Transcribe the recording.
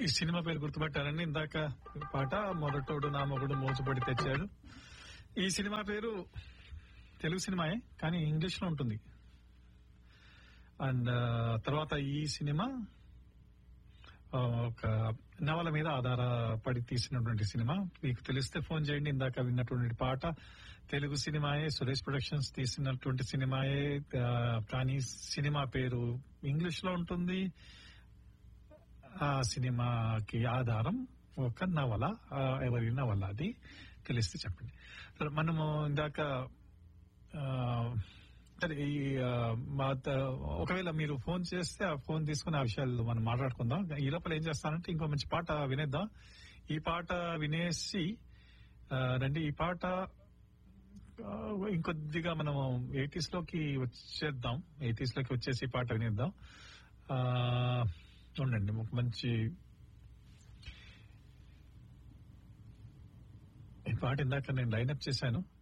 ఈ సినిమా పేరు గుర్తుపట్టారండి ఇందాక పాట మొదటోడు నా మొగుడు మోసపడి తెచ్చాడు ఈ సినిమా పేరు తెలుగు సినిమాయే కానీ ఇంగ్లీష్ లో ఉంటుంది అండ్ తర్వాత ఈ సినిమా ఆ, ఒక నవల మీద ఆధారపడి తీసినటువంటి సినిమా మీకు తెలిస్తే ఫోన్ చేయండి ఇందాక విన్నటువంటి పాట తెలుగు సినిమాయే సురేష్ ప్రొడక్షన్స్ తీసినటువంటి సినిమాయే ఆ, కానీ సినిమా పేరు ఇంగ్లీష్ లో ఉంటుంది ఆ సినిమాకి ఆధారం ఒక నవల ఆ, ఎవరి నవల అది తెలిస్తే చెప్పండి సరే, మనము ఇందాక ఆ, సరే ఈ ఆ, మా త- ఒకవేళ మీరు ఫోన్ చేస్తే ఆ ఫోన్ తీసుకుని ఆ విషయాలు మనం మాట్లాడుకుందాం ఈ లోపల ఏం చేస్తానంటే ఇంకో మంచి పాట వినేద్దాం ఈ పాట వినేసి ఆ, రండి ఈ పాట ఆ, ఇంకొద్దిగా మనం ఎయిటీస్ లోకి వచ్చేద్దాం ఎయిటీస్ లోకి వచ్చేసి ఈ పాట వినేద్దాం ఆ, ఉండండి ఒక మంచి ఈ పాట ఇందాక నేను లైన్అప్ చేశాను